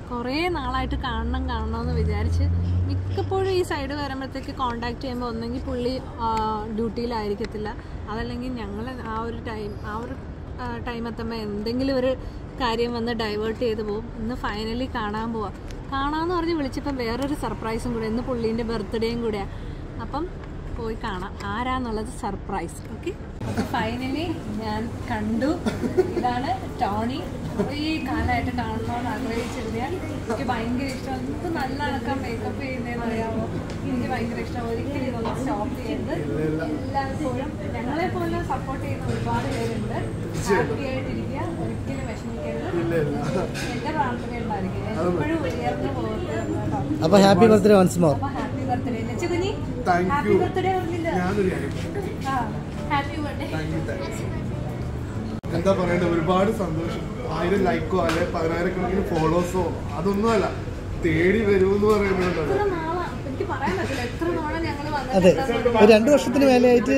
കുറേ നാളായിട്ട് കാണണം കാണണമെന്ന് വിചാരിച്ച് മിക്കപ്പോഴും ഈ സൈഡ് വരുമ്പോഴത്തേക്ക് കോണ്ടാക്ട് ചെയ്യുമ്പോൾ ഒന്നെങ്കിൽ പുള്ളി ആ, ഡ്യൂട്ടിയിലായിരിക്കത്തില്ല അതല്ലെങ്കിൽ ഞങ്ങൾ ആ ഒരു ടൈം ആ ഒരു ടൈം എത്തുമ്പോൾ എന്തെങ്കിലും ഒരു കാര്യം വന്ന് ഡൈവേർട്ട് ചെയ്ത് പോകും ഇന്ന് ഫൈനലി കാണാൻ പോവാം കാണാമെന്ന് പറഞ്ഞ് വിളിച്ചപ്പോൾ വേറൊരു സർപ്രൈസും കൂടെ ഇന്ന് പുള്ളീൻ്റെ ബർത്ത്ഡേയും കൂടെയാണ് അപ്പം പോയി കാണാം ആരാന്നുള്ളത് സർപ്രൈസ് ഓക്കെ ഫൈനലി ഞാൻ കണ്ടു ഇതാണ് ടോണി കുറേ കാലമായിട്ട് കാണണമെന്ന് ആഗ്രഹിച്ചിരുന്ന എനിക്ക് ഭയങ്കര ഇഷ്ടം എന്ത് നല്ല അടക്കം മേക്കപ്പ് ചെയ്യുന്നതെന്ന് അറിയാമോ എനിക്ക് ഭയങ്കര ഇഷ്ടം ഒരിക്കലും ഇതൊന്നും സ്റ്റോപ്പ് ചെയ്യരുത് എല്ലായ്പ്പോഴും ഞങ്ങളെ പോലെ സപ്പോർട്ട് ചെയ്യുന്ന ഒരുപാട് പേരുണ്ട് ഹാപ്പി ആയിട്ടിരിക്കുക ഒരിക്കലും വിഷമിക്കരുത് എന്റെ പ്രാർത്ഥന ഉണ്ടായിരിക്കും എപ്പോഴും ഉയർന്നു പോകരുത് കേട്ടോ അപ്പൊ ഹാപ്പി ബർത്ത്ഡേ വൺസ് മോർ അപ്പൊ ഹാപ്പി ബർത്ത്ഡേ ലച്ചുകുഞ്ഞി Thank ഹാപ്പി you. ബർത്ത്ഡേ പറഞ്ഞില്ല ഞാനൊരു കാര്യം പറയാം. ആ happy birthday Thank you, thank you. എന്താ പറയണ്ടത് ഒരുപാട് സന്തോഷം ആയിരം ലൈക്കോ അല്ലെ പതിനായിരക്കണക്കിന് ഫോളോസോ അതൊന്നുമല്ല തേടി വരുമെന്ന് പറയുന്നത് എത്ര നാളാ എനിക്ക് പറയാൻ പറ്റില്ല എത്ര നാളെ ഞങ്ങൾ അതെ വന്നിട്ടുണ്ടെന്ന് ഒരു രണ്ടു വർഷത്തിന് മേലെയായിട്ട്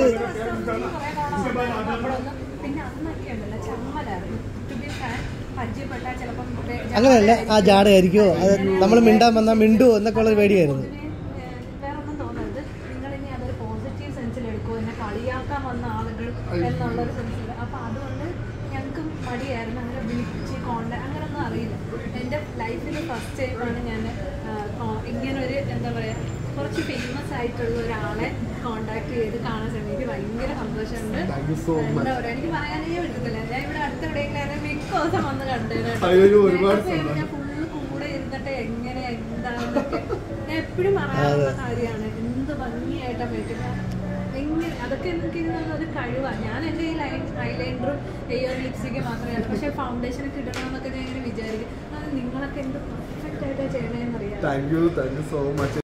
പിന്നെ അന്നൊക്കെ ഉണ്ടല്ലോ ചമ്മലായിരുന്നു ടു ബി ഫാൻ പരിചയപ്പെട്ടാൽ ചിലപ്പം വേ- അങ്ങനെയല്ല ആ ജാടയായിരിക്കുമോ അത് നമ്മൾ മിണ്ടാൻ വന്നാൽ മിണ്ടുവോ എന്നൊക്കെ ഉള്ള പേടിയായിരുന്നു പൊതുവേ, ഏഹ്, വേറൊന്നും തോന്നരുത് നിങ്ങൾ ഇനി അതൊരു പോസിറ്റീവ് സെൻസിൽ എടുക്കുമോ എന്നെ കളിയാക്കാൻ വന്ന ആളുകൾ എന്നുള്ളൊരു സെൻസിൽ അപ്പൊ അതുകൊണ്ട് ഞങ്ങൾക്ക് മടിയായിരുന്നു അങ്ങനെ വിളിച്ച് കോണ്ടാക്ട് അങ്ങനെയൊന്നും അറിയില്ല എൻ്റെ ലൈഫിൽ ഫസ്റ്റ് ടൈമാണ് ഞാൻ ഇങ്ങനെ ഒരു എന്താ പറയാ കുറച്ച് ഫേമസ് ആയിട്ടുള്ള ഒരാളെ കോണ്ടാക്ട് ചെയ്ത് കാണാൻ ശ്രമിക്കും എനിക്ക് ഭയങ്കര സന്തോഷമുണ്ട് താങ്ക് യു സോ മച്ച് എന്താ പറയാ എനിക്ക് പറയാനേ പറ്റത്തില്ല ഞാൻ ഇവിടെ അടുത്ത എവിടെയെങ്കിലും മിക്ക ദിവസം വന്ന് കണ്ടേനെ അയ്യോ, ഒരുപാട് ഞാൻ ഫുള്ള് കൂടെ ഇരുന്നിട്ട് എങ്ങനെ എന്താണെന്നൊക്കെ ഞാൻ എപ്പോഴും പറയാറുള്ള കാര്യമാണ് എന്ത് ഭംഗിയായിട്ടാ പറ്റുക എങ്ങനെ അതൊക്കെ എനിക്ക് തോന്നുന്നത് ഒരു കഴിവാണ് ഞാൻ എൻ്റെ ഈ ലൈൻ ഐലൈനറും എയ്യോ ലിപ്സ്റ്റിക്ക് മാത്രമേ ഉള്ളൂ പക്ഷേ ഫൗണ്ടേഷൻ ഒക്കെ ഇടണമെന്നൊക്കെ ഞാൻ ഇങ്ങനെ വിചാരിക്കും അത് നിങ്ങളൊക്കെ എന്ത് പെർഫെക്റ്റ് ആയിട്ടാണ് ചെയ്യണേന്നറിയാം thank you thank you so much